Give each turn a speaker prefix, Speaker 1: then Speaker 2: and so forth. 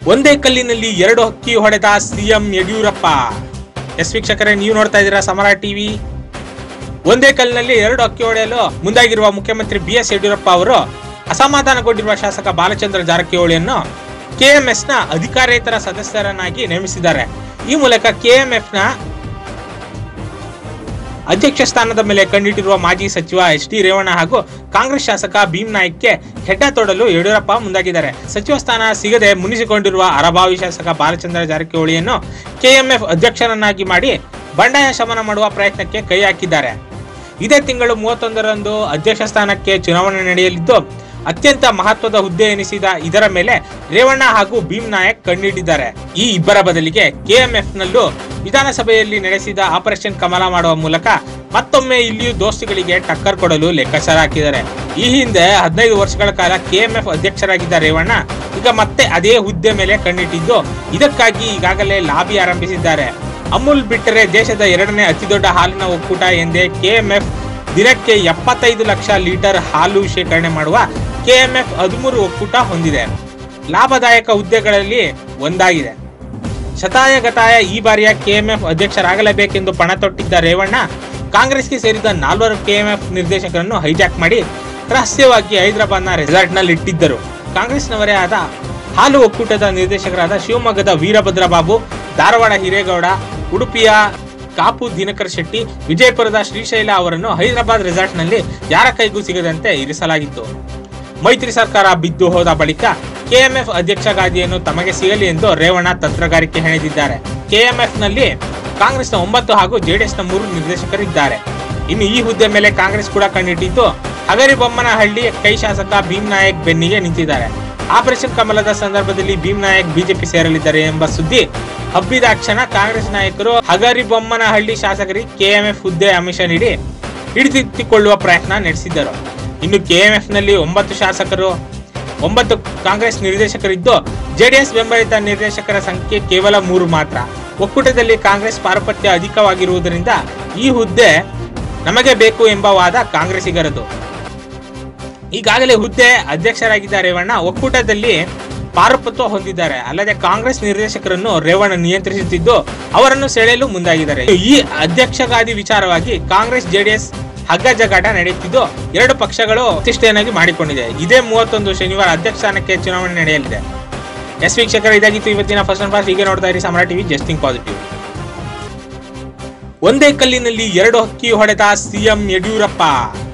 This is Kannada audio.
Speaker 1: ಒಂದೇ ಕಲ್ಲಿನಲ್ಲಿ ಎರಡು ಹಕ್ಕಿ ಹೊಡೆದ ಸಿಎಂ ಯಡಿಯೂರಪ್ಪ ಎಸ್ ವೀಕ್ಷಕರೇ ನೀವು ನೋಡ್ತಾ ಇದ್ದೀರಾ ಸಮರ ಟಿವಿ ಒಂದೇ ಕಲ್ಲಿನಲ್ಲಿ ಎರಡು ಹಕ್ಕಿ ಹೊಡೆಯಲು ಮುಂದಾಗಿರುವ ಮುಖ್ಯಮಂತ್ರಿ ಬಿ ಎಸ್ ಯಡಿಯೂರಪ್ಪ ಅವರು ಅಸಮಾಧಾನಗೊಂಡಿರುವ ಶಾಸಕ ಬಾಲಚಂದ್ರ ಜಾರಕಿಹೊಳಿಯನ್ನು ಕೆಎಂಎಸ್ ನ ಅಧಿಕಾರೇತರ ಸದಸ್ಯರನ್ನಾಗಿ ನೇಮಿಸಿದ್ದಾರೆ ಈ ಮೂಲಕ ಕೆಎಂಎಫ್ ನ ಅಧ್ಯಕ್ಷ ಸ್ಥಾನದ ಮೇಲೆ ಕಣ್ಣಿಟ್ಟಿರುವ ಮಾಜಿ ಸಚಿವ ಎಚ್ ಡಿ ರೇವಣ್ಣ ಹಾಗೂ ಕಾಂಗ್ರೆಸ್ ಶಾಸಕ ಭೀಮ್ ನಾಯ್ಕ್ಗೆ ಹೆಡ್ಡ ತೊಡಲು ಯಡಿಯೂರಪ್ಪ ಮುಂದಾಗಿದ್ದಾರೆ ಸಚಿವ ಸ್ಥಾನ ಸಿಗದೆ ಮುನಿಸಿಕೊಂಡಿರುವ ಅರಭಾವಿ ಶಾಸಕ ಬಾಲಚಂದ್ರ ಜಾರಕಿಹೊಳಿಯನ್ನು ಕೆಎಂಎಫ್ ಅಧ್ಯಕ್ಷರನ್ನಾಗಿ ಮಾಡಿ ಬಂಡಾಯ ಶಮನ ಮಾಡುವ ಪ್ರಯತ್ನಕ್ಕೆ ಕೈ ಹಾಕಿದ್ದಾರೆ ಇದೇ ತಿಂಗಳು ಮೂವತ್ತೊಂದರಂದು ಅಧ್ಯಕ್ಷ ಸ್ಥಾನಕ್ಕೆ ಚುನಾವಣೆ ನಡೆಯಲಿದ್ದು ಅತ್ಯಂತ ಮಹತ್ವದ ಹುದ್ದೆ ಎನಿಸಿದ ಇದರ ಮೇಲೆ ರೇವಣ್ಣ ಹಾಗೂ ಭೀಮ್ ನಾಯಕ್ ಕಣ್ಣಿಟ್ಟಿದ್ದಾರೆ ಈ ಇಬ್ಬರ ಬದಲಿಗೆ ಕೆಎಂಎಫ್ ನಲ್ಲೂ ವಿಧಾನಸಭೆಯಲ್ಲಿ ನಡೆಸಿದ ಆಪರೇಷನ್ ಕಮಲ ಮಾಡುವ ಮೂಲಕ ಮತ್ತೊಮ್ಮೆ ಇಲ್ಲಿಯೂ ದೋಸ್ತಿಗಳಿಗೆ ಟಕ್ಕರ್ ಕೊಡಲು ಲೆಕ್ಕಾಚಾರ ಹಾಕಿದ್ದಾರೆ ಈ ಹಿಂದೆ ಹದಿನೈದು ವರ್ಷಗಳ ಕಾಲ ಕೆಎಂಎಫ್ ಅಧ್ಯಕ್ಷರಾಗಿದ್ದ ರೇವಣ್ಣ ಈಗ ಮತ್ತೆ ಅದೇ ಹುದ್ದೆ ಮೇಲೆ ಕಣ್ಣಿಟ್ಟಿದ್ದು ಇದಕ್ಕಾಗಿ ಈಗಾಗಲೇ ಲಾಬಿ ಆರಂಭಿಸಿದ್ದಾರೆ ಅಮೂಲ್ ಬಿಟ್ಟರೆ ದೇಶದ ಎರಡನೇ ಅತಿದೊಡ್ಡ ಹಾಲಿನ ಒಕ್ಕೂಟ ಎಂದೇ ಕೆಎಂಎಫ್ ದಿನಕ್ಕೆ ಎಪ್ಪತ್ತೈದು ಲಕ್ಷ ಲೀಟರ್ ಹಾಲು ಶೇಖರಣೆ ಮಾಡುವ ಕೆಎಂಎಫ್ ಹದಿಮೂರು ಒಕ್ಕೂಟ ಹೊಂದಿದೆ ಲಾಭದಾಯಕ ಹುದ್ದೆಗಳಲ್ಲಿ ಒಂದಾಗಿದೆ ಶತಾಯಗತಾಯ ಈ ಬಾರಿಯ ಕೆಎಂಎಫ್ ಅಧ್ಯಕ್ಷರಾಗಲೇಬೇಕೆಂದು ಪಣ ತೊಟ್ಟಿದ್ದ ರೇವಣ್ಣ ಕಾಂಗ್ರೆಸ್ಗೆ ಸೇರಿದ ನಾಲ್ವರು ಕೆಎಂಎಫ್ ನಿರ್ದೇಶಕರನ್ನು ಹೈಜಾಕ್ ಮಾಡಿ ರಹಸ್ಯವಾಗಿ ಹೈದರಾಬಾದ್ನ ರೆಸಾರ್ಟ್ನಲ್ಲಿ ಇಟ್ಟಿದ್ದರು ಕಾಂಗ್ರೆಸ್ನವರೇ ಆದ ಹಾಲು ಒಕ್ಕೂಟದ ನಿರ್ದೇಶಕರಾದ ಶಿವಮೊಗ್ಗದ ವೀರಭದ್ರ ಬಾಬು ಧಾರವಾಡ ಹಿರೇಗೌಡ ಉಡುಪಿಯ ಕಾಪು ದಿನಕರ್ ಶೆಟ್ಟಿ ವಿಜಯಪುರದ ಶ್ರೀಶೈಲ ಅವರನ್ನು ಹೈದರಾಬಾದ್ ರೆಸಾರ್ಟ್ನಲ್ಲಿ ಯಾರ ಕೈಗೂ ಸಿಗದಂತೆ ಇರಿಸಲಾಗಿತ್ತು ಮೈತ್ರಿ ಸರ್ಕಾರ ಬಿದ್ದು ಹೋದ ಬಳಿಕ ಕೆಎಂಎಫ್ ಅಧ್ಯಕ್ಷ ಗಾದಿಯನ್ನು ತಮಗೆ ಸಿಗಲಿ ಎಂದು ರೇವಣ್ಣ ತಂತ್ರಗಾರಿಕೆ ಹೆಣೆದಿದ್ದಾರೆ ಕೆಎಂಎಫ್ ನಲ್ಲಿ ಕಾಂಗ್ರೆಸ್ನ ಒಂಬತ್ತು ಹಾಗೂ ಜೆಡಿಎಸ್ನ ಮೂರು ನಿರ್ದೇಶಕರಿದ್ದಾರೆ ಇನ್ನು ಈ ಹುದ್ದೆ ಮೇಲೆ ಕಾಂಗ್ರೆಸ್ ಕೂಡ ಕಣ್ಣಿಟ್ಟಿದ್ದು ಹಗರಿಬೊಮ್ಮನಹಳ್ಳಿ ಕೈ ಶಾಸಕ ಭೀಮ್ ನಾಯಕ್ ಬೆನ್ನಿಗೆ ನಿಂತಿದ್ದಾರೆ ಆಪರೇಷನ್ ಕಮಲದ ಸಂದರ್ಭದಲ್ಲಿ ಭೀಮ್ ನಾಯಕ್ ಬಿಜೆಪಿ ಸೇರಲಿದ್ದಾರೆ ಎಂಬ ಸುದ್ದಿ ಹಬ್ಬಿದ ಕ್ಷಣ ಕಾಂಗ್ರೆಸ್ ನಾಯಕರು ಹಗರಿಬೊಮ್ಮನಹಳ್ಳಿ ಶಾಸಕರಿಗೆ ಕೆಎಂಎಫ್ ಹುದ್ದೆ ಆಮಿಷ ನೀಡಿ ಹಿಡಿದಿಟ್ಟುಕೊಳ್ಳುವ ಪ್ರಯತ್ನ ನಡೆಸಿದ್ದರು ಇನ್ನು ಕೆಎಂಎಫ್ ನಲ್ಲಿ ಒಂಬತ್ತು ಶಾಸಕರು ಒಂಬತ್ತು ಕಾಂಗ್ರೆಸ್ ನಿರ್ದೇಶಕರಿದ್ದು ಜೆಡಿಎಸ್ ಬೆಂಬಲಿತ ನಿರ್ದೇಶಕರ ಸಂಖ್ಯೆ ಕೇವಲ ಮೂರು ಮಾತ್ರ ಒಕ್ಕೂಟದಲ್ಲಿ ಕಾಂಗ್ರೆಸ್ ಪಾರುಪತ್ಯ ಅಧಿಕವಾಗಿರುವುದರಿಂದ ಈ ಹುದ್ದೆ ನಮಗೆ ಬೇಕು ಎಂಬ ವಾದ ಕಾಂಗ್ರೆಸ್ಸಿಗರದು ಈಗಾಗಲೇ ಹುದ್ದೆ ಅಧ್ಯಕ್ಷರಾಗಿದ್ದ ರೇವಣ್ಣ ಒಕ್ಕೂಟದಲ್ಲಿ ಪಾರುಪತ್ವ ಹೊಂದಿದ್ದಾರೆ ಅಲ್ಲದೆ ಕಾಂಗ್ರೆಸ್ ನಿರ್ದೇಶಕರನ್ನು ರೇವಣ್ಣ ನಿಯಂತ್ರಿಸುತ್ತಿದ್ದು ಅವರನ್ನು ಸೆಳೆಯಲು ಮುಂದಾಗಿದ್ದಾರೆ ಈ ಅಧ್ಯಕ್ಷಗಾದಿ ವಿಚಾರವಾಗಿ ಕಾಂಗ್ರೆಸ್ ಜೆಡಿಎಸ್ ಹಗ್ಗ ಜಗಾಟ ನಡೆಯುತ್ತಿದ್ದು ಎರಡು ಪಕ್ಷಗಳು ಪ್ರತಿಷ್ಠೆಯನ್ನಾಗಿ ಮಾಡಿಕೊಂಡಿದೆ ಇದೇ ಮೂವತ್ತೊಂದು ಶನಿವಾರ ಅಧ್ಯಕ್ಷ ಸ್ಥಾನಕ್ಕೆ ಚುನಾವಣೆ ನಡೆಯಲಿದೆ ಎಸ್ ವೀಕ್ಷಕರು ಇದಾಗಿತ್ತು ಇವತ್ತಿನ ಫಸ್ಟ್ ಅಂಡ್ ಫಾಸ್ಟ್ ಹೀಗೆ ನೋಡ್ತಾ ಇರಿ ಸಮರ ಟಿವಿ ಜಸ್ಟಿಂಗ್ ಪಾಸಿಟಿವ್ ಒಂದೇ ಕಲ್ಲಿನಲ್ಲಿ ಎರಡು ಹಕ್ಕಿ ಹೊಡೆದ ಸಿಎಂ ಯಡಿಯೂರಪ್ಪ